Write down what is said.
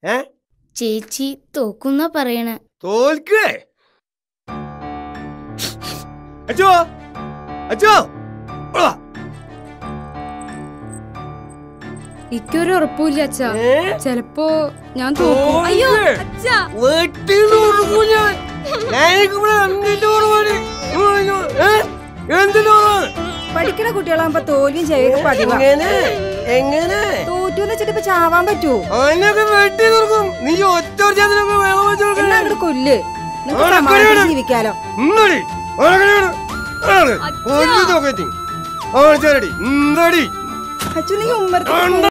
ഏ ചേച്ചി തോക്കുന്ന പറയണ തോൽക്കേ അച്ചോ അച്ചോ ഉവ്വ. ഇക്കൊരു ഉറപ്പില്ല അച്ഛാ ഏ? ചെലപ്പോ ഞാൻ തോക്കും അയ്യോ തോൽക്കേ. അച്ഛാ വീട്ടിൽ ഉറങ്ങും ഞാൻ ഞാനിവിടെ എന്തിന്റെ കുറവാണ് എന്തിന്റെ കുറവാണ് പഠിക്കണ കുട്ടികളാകുമ്പോ തോൽവിയും ചെയ്യൊക്കെ പതിവാ എങ്ങനെ എങ്ങനെ തോറ്റൂന്ന് വെച്ചിട്ട് ഇപ്പൊ ചാവാൻ പറ്റുമോ അവനൊക്കെ വെട്ടി നിർക്കും നീ ഒറ്റ ചതിനൊക്കെ വേണം വെച്ച് എന്നാ കൊടുക്കണേ. അങ്ങോട്ട് കൊല്ല് നിനക്ക് അവനെ സമാധാനത്തിൽ കൊല്ലണം. ജീവിക്കാലോ ഉമ്മടി, അവനെ കൊല്ലണം. ആണ്. കൊല്ലു നോക്കത്തി. അവൻ ചേരടി. ഉന്തടി. അച്ഛൻ നീ ഉമ്മർത്ത് ഉണ്ട്.